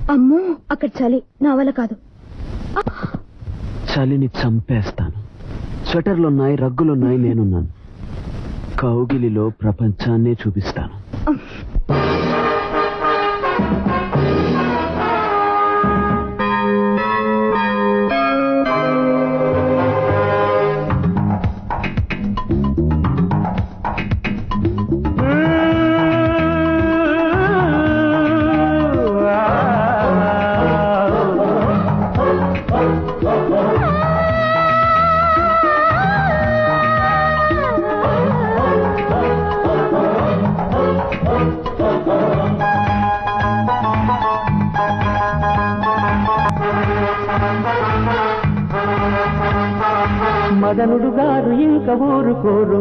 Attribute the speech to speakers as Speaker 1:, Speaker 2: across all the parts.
Speaker 1: అమ్మో అక్కడ చలి నా వల్ల కాదు
Speaker 2: చలిని చంపేస్తాను స్వెటర్లున్నాయి రగ్గులున్నాయి నేనున్నాను కౌగిలిలో ప్రపంచాన్నే చూపిస్తాను
Speaker 3: మదనుడు గారు ఇంక ఊరుకోరు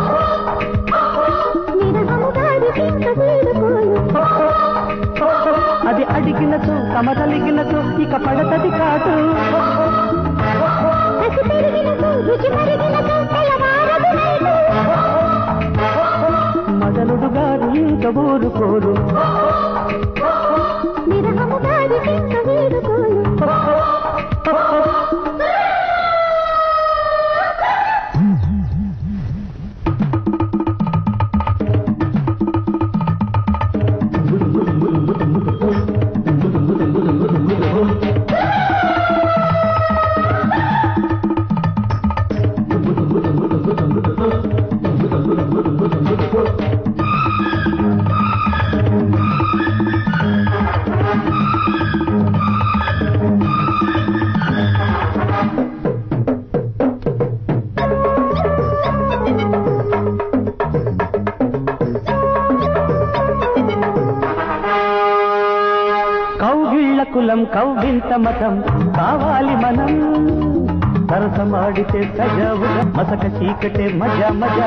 Speaker 3: అది అడిగినచో తమదలిగినచో ఇక పడతది కాదు మదనుడు గారు ఇంక ఊరుకోరు కౌగిళ్ళ కులం కౌగింత మతం కావాలి మనం సరసమాడితే సజావుగా మసక చీకటే మజా మజా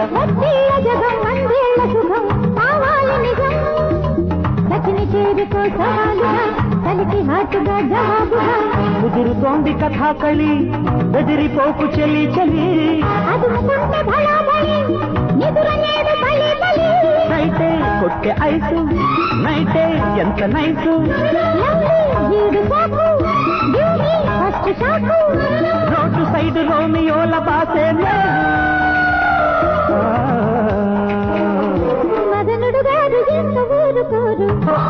Speaker 1: హాటుగా జవాబుగా
Speaker 3: కుదురుతోంది కథాకళి బెదిరిపోకు చెలి చెలి
Speaker 1: అదుముకుంటే భలా బలి నిదురనేడు బలి బలి
Speaker 3: నైటే కొట్టె ఐసు నైటే ఎంత నైసు
Speaker 1: ఈడు సాకు beauty first shock
Speaker 3: road side రోమియోల బాసే
Speaker 1: మదనుడు గారు ఎంత ఊరుకోరు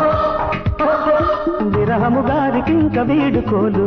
Speaker 3: విరహము గారికి ఇంక వీడుకోలు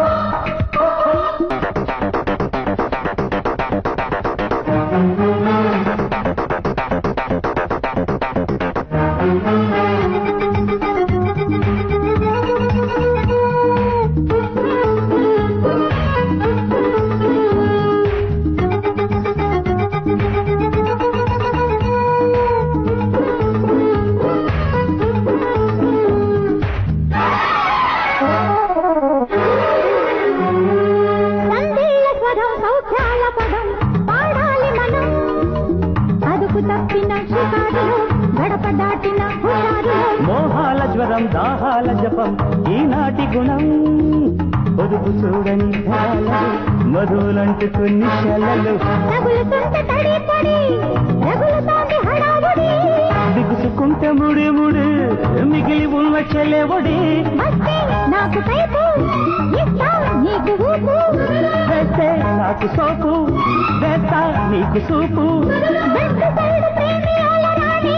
Speaker 1: సందేళ స్వరం సౌఖ్యాల పదం పాడాలి మనం అదుపు తప్పిన షికారులో గడప దాటిన హుషారులో
Speaker 3: మోహాల జ్వరం దాహాల జపం ఈనాటి గుణం పొదుపు చూడని ధారలు, మధులంటు కొన్ని శలలు
Speaker 1: రగులుతుంటే తడి పొడి రగులుతోంది హడావుడి
Speaker 3: దిగుసుకుంటే ముడి ముడి మిగిలి ఉన్న చెల్లెవడి
Speaker 1: మస్తే నాకు కైపు ఇస్తా నీకు ఊపు
Speaker 3: వేస్తే నాకు సోపు వేస్తా నీకు సూపు
Speaker 1: వెంట సైడు ప్రేమియాల రాణి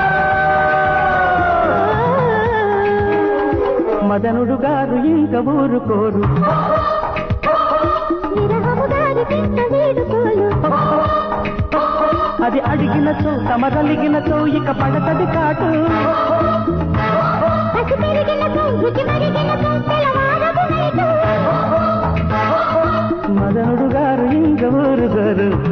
Speaker 3: మదనుడు గారు ఇంక ఊరుకోరు
Speaker 1: విరహము గారి పిండ వీడుకోలు
Speaker 3: అది అడిగినచో తమదలిగినచో ఇక పడతది కాటు
Speaker 1: పసి పెరిగినతో రుచి మరిగినతో తెలవారదు నైటు
Speaker 3: మదనుడు గారు ఇంక ఊరుకోరు